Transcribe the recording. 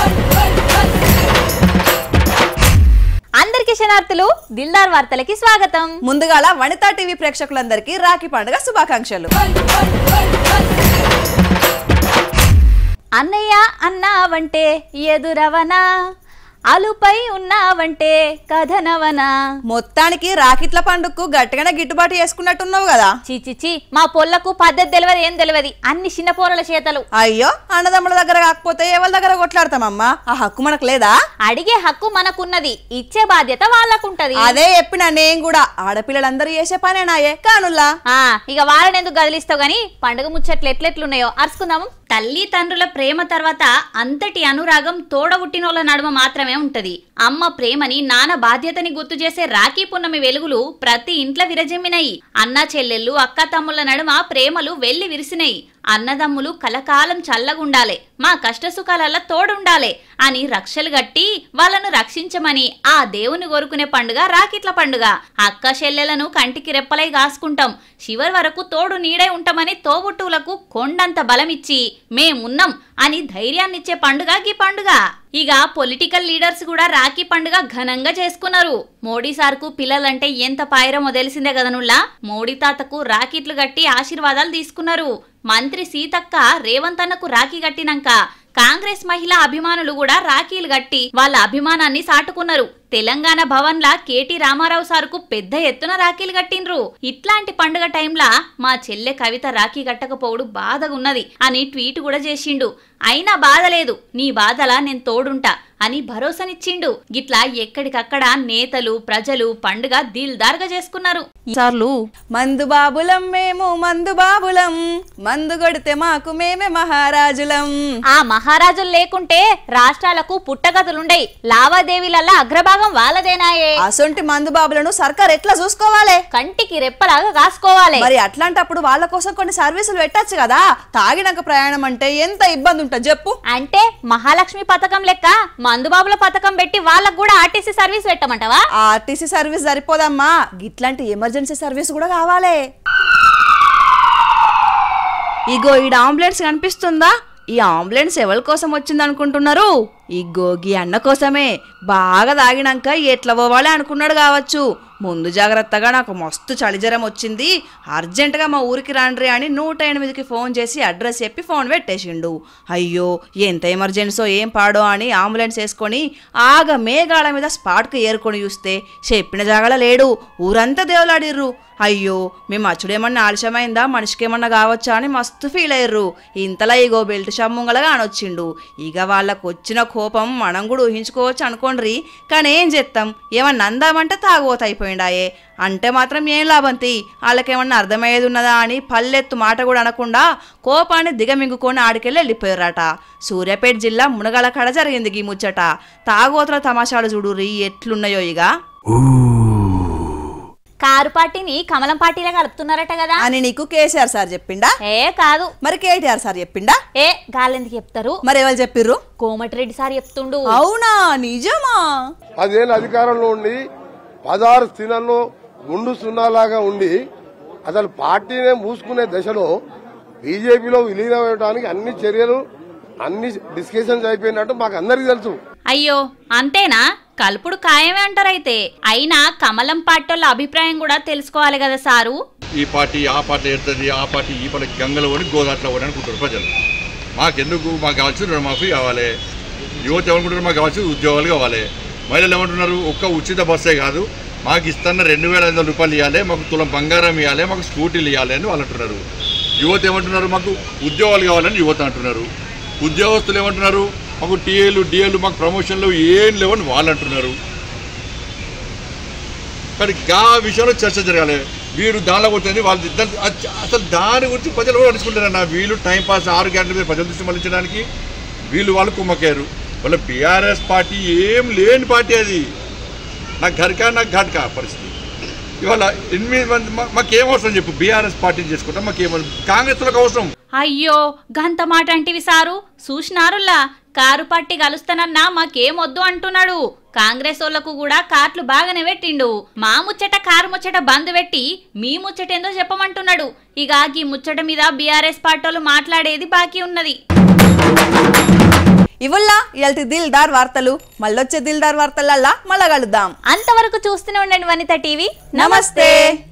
అందరికీ శనార్థులు దిల్దార్ వార్తలకి స్వాగతం ముందుగాల వనితా టీవీ ప్రేక్షకులందరికీ రాఖీ పండుగ శుభాకాంక్షలు అన్నయ్య అన్నావంటే ఎదురవనా అలుపై ఉన్నావంటే కథనవనా మొత్తానికి రాకిట్ల పండుగకు గట్టిగానే గిట్టుబాటు చేసుకున్నట్టున్నావు కదా చిచిచి మా పొల్లకు పద్ధతి తెలియదు ఏం తెలియదు అన్ని చిన్న పోరల చేతలు అయ్యో అన్నదమ్ముల దగ్గర కాకపోతే ఎవరి దగ్గర కొట్లాడతామమ్మా ఆ హక్కు మనకు లేదా అడిగే హక్కు మనకున్నది ఇచ్చే బాధ్యత వాళ్ళకుంటది అదే చెప్పిన నేను కూడా ఆడపిల్లలందరూ చేసే పనేనాయే కానుల్లా ఆ ఇక వాళ్ళని ఎందుకు గదిలిస్తావు గాని పండుగ ముచ్చట్లు ఎట్లెట్లున్నాయో అరుచుకుందాము తల్లి తండ్రుల ప్రేమ తర్వాత అంతటి అనురాగం తోడబుట్టినోళ్ళ నడుమ మాత్రమే ఉంటది అమ్మ ప్రేమని నాన్న బాధ్యతని గుర్తు చేసే రాఖీ పున్నమి వెలుగులు ప్రతి ఇంట్లో విరజిమ్మినాయి అన్న చెల్లెళ్ళు అక్క తమ్ముళ్ళ నడుమ ప్రేమలు వెళ్లి విరిసినాయి అన్నదమ్ములు కలకాలం చల్లగుండాలే మా కష్టసుఖాలలో తోడుండాలే అని రక్షలు గట్టి వాళ్ళను రక్షించమని ఆ దేవుని కోరుకునే పండుగ రాకిట్ల పండుగ అక్క చెల్లెలను కంటికి రెప్పలై కాసుకుంటాం చివరి వరకు తోడు నీడై ఉంటామని తోబుట్టువులకు కొండంత బలమిచ్చి మేమున్నాం అని ధైర్యాన్నిచ్చే పండుగ గీ పండుగ ఇక పొలిటికల్ లీడర్స్ కూడా రాఖీ పండుగ ఘనంగా చేసుకున్నారు మోడీ సార్కు పిల్లలంటే ఎంత పాయరమో తెలిసిందే కదనుల్లా మోడీ తాతకు రాకెట్లు కట్టి ఆశీర్వాదాలు తీసుకున్నారు మంత్రి సీతక్క రేవంత్ అన్నకు రాఖీ కట్టినాక కాంగ్రెస్ మహిళా అభిమానులు కూడా రాఖీలు కట్టి వాళ్ళ అభిమానాన్ని సాటుకున్నారు తెలంగాణ భవన్ లా కేటీ రామారావు సార్కు పెద్ద ఎత్తున రాఖీలు కట్టిండ్రు ఇట్లాంటి పండుగ టైంలా మా చెల్లె కవిత రాఖీ కట్టకపోవడు బాధగున్నది అని ట్వీట్ కూడా చేసిండు అయినా బాధ లేదు నీ బాధలా నేను తోడుంటా అని భరోసానిచ్చిండు గిట్లా ఎక్కడికక్కడ నేతలు ప్రజలు పండుగ దిల్దార్గా చేసుకున్నారు సార్లు మందు బాబులం మేము మందు బాబులం మందు కొడితే మాకు మేమే మహారాజులం ఆ మహారాజులు లేకుంటే రాష్ట్రాలకు పుట్టగతులుండయి లావాదేవీలల్లా అగ్రభాగం వాళ్ళదేనాయే అసొంటి మందు బాబులను సర్కార్ ఎట్లా చూసుకోవాలి కంటికి రెప్పలాగా కాసుకోవాలి మరి అట్లాంటప్పుడు వాళ్ళ కోసం కొన్ని సర్వీసులు పెట్టచ్చు కదా తాగినాక ప్రయాణం అంటే ఎంత ఇబ్బంది ఉంటుంది చెప్పు అంటే మహాలక్ష్మి పథకం లెక్క మందుబాబుల పథకం పెట్టి వాళ్ళకు కూడా ఆర్టీసీ సర్వీస్ పెట్టమంటావా ఆర్టీసీ సర్వీస్ సరిపోదమ్మా గిట్లాంటి ఎమర్జెన్సీ సర్వీస్ కూడా కావాలి ఇగో ఈడ అంబులెన్స్ కనిపిస్తుందా ఈ అంబులెన్స్ ఎవరి కోసం వచ్చింది అనుకుంటున్నారు ఇగో గీ అన్న కోసమే బాగా తాగినాక ఎట్లా పోవాలి అనుకున్నాడు కావచ్చు ముందు జాగ్రత్తగా నాకు మస్తు చలిజరం వచ్చింది అర్జెంటుగా మా ఊరికి రాండ్రి అని నూట ఎనిమిదికి ఫోన్ చేసి అడ్రస్ చెప్పి ఫోన్ పెట్టేసిండు అయ్యో ఎంత ఎమర్జెన్సో ఏం పాడో అని అంబులెన్స్ వేసుకొని ఆగ మేఘాల మీద స్పాట్కి ఏరుకొని చూస్తే చెప్పిన జాగల లేడు ఊరంతా దేవులాడిర్రు అయ్యో మేము అచ్చుడేమన్నా ఆలస్యమైందా మనిషికేమన్నా కావచ్చా అని మస్తు ఫీల్ అయ్యారు ఇంతలా ఇగో బెల్ట్ షమ్ముంగలగా అనొచ్చిండు ఇక వాళ్ళకు వచ్చిన కోపం మనం కూడా ఊహించుకోవచ్చు అనుకోండ్రి కానీ ఏం చేస్తాం ఏమన్నా అందామంటే తాగోత అయిపోయిండాయే అంటే మాత్రం ఏం లాభంతి వాళ్ళకేమన్నా అర్థమయ్యేది ఉన్నదా అని పల్లెత్తు మాట కూడా అనకుండా కోపాన్ని దిగమింగుకొని ఆడికెళ్ళి వెళ్ళిపోయారట సూర్యాపేట జిల్లా మునగల కడ జరిగింది గీ ముచ్చట తాగోతల తమాషాలు చూడుర్రి ఎట్లున్నాయో ఇక కారు పార్టీని కమలం పార్టీలో కలుపుతున్నారట కదా అని నీకు కేసీఆర్ సార్ చెప్పిండా ఏ కాదు మరి కేటీఆర్ సార్ చెప్పిండా ఏ గాలెందుకు చెప్తారు మరి ఎవరు చెప్పిర్రు కోమటిరెడ్డి సార్ చెప్తుండు అవునా నిజమా పదేళ్ళు అధికారంలో ఉండి పదహారు స్థిరాల్లో గుండు సున్నాలాగా ఉండి అసలు పార్టీనే మూసుకునే దశలో బీజేపీలో విలీనమవడానికి అన్ని చర్యలు అన్ని డిస్కషన్స్ అయిపోయినట్టు మాకు అందరికీ తెలుసు అయ్యో అంతేనా కలుపుడు ఖాయమే అంటారైతే అయినా కమలం పార్టీల అభిప్రాయం కూడా తెలుసుకోవాలి కదా సారు ఈ పార్టీ ఆ పార్టీ ఎడుతుంది ఆ పార్టీ ఈ పార్టీ గంగలో అని గోదాట్లో అని అనుకుంటారు ప్రజలు మాకెందుకు మాకు కావాల్సిన రుణమాఫీ కావాలి యువత ఏమనుకుంటారు మాకు కావాల్సిన ఉద్యోగాలు కావాలి మహిళలు ఏమంటున్నారు ఒక్క ఉచిత బస్సే కాదు మాకు ఇస్తున్న రెండు వేల ఐదు వందల రూపాయలు ఇవ్వాలి మాకు తులం బంగారం ఇవ్వాలి మాకు స్కూటీలు ఇవ్వాలి అని వాళ్ళు అంటున్నారు యువత ఏమంటున్నారు మాకు ఉద్యోగాలు కావాలని యువత అంటున్నారు ఉద్యోగస్తులు ఏమంటున్నారు మాకు టీఏలు డిఏలు మాకు ప్రమోషన్లు ఏం లేవని వాళ్ళు అంటున్నారు కానీ గా విషయంలో చర్చ జరగాలి వీరు దానిలో కొట్టింది వాళ్ళు ఇద్దరు అచ్చ- అసలు దాని గురించి ప్రజలు కూడా అనుకుంటారన్న వీళ్ళు టైం పాస్ ఆరు గంటల మీద ప్రజల దృష్టి మళ్ళించడానికి వీళ్ళు వాళ్ళు కుమ్మకారు వాళ్ళ బీఆర్ఎస్ పార్టీ ఏం లేని పార్టీ అది నాకు ఘర్కా నాకు ఘట్కా పరిస్థితి ఇవాళ ఎనిమిది మంది మా- మాకేం అవసరం చెప్పు బీఆర్ఎస్ పార్టీని చేసుకుంటాం మాకేం కాంగ్రెస్ వాళ్ళకి అవసరం అయ్యో గంత మాట అంటివి సారు చూసినారులా కారు పట్టి కలుస్తానన్నా మాకేమొద్దు అంటున్నాడు కాంగ్రెస్ వాళ్ళకు కూడా కార్లు బాగానే పెట్టిండు మా ముచ్చట కారు ముచ్చట బంద్ పెట్టి మీ ముచ్చట ఏందో చెప్పమంటున్నాడు ఇక ఈ ముచ్చట మీద బీఆర్ఎస్ పార్టీలు మాట్లాడేది బాకీ ఉన్నది ఇవల్ల ఇవాళ దిల్దార్ వార్తలు మళ్ళొచ్చే దిల్దార్ వార్తలల్లా మళ్ళా కలుద్దాం అంతవరకు చూస్తూనే ఉండండి వనిత టీవీ నమస్తే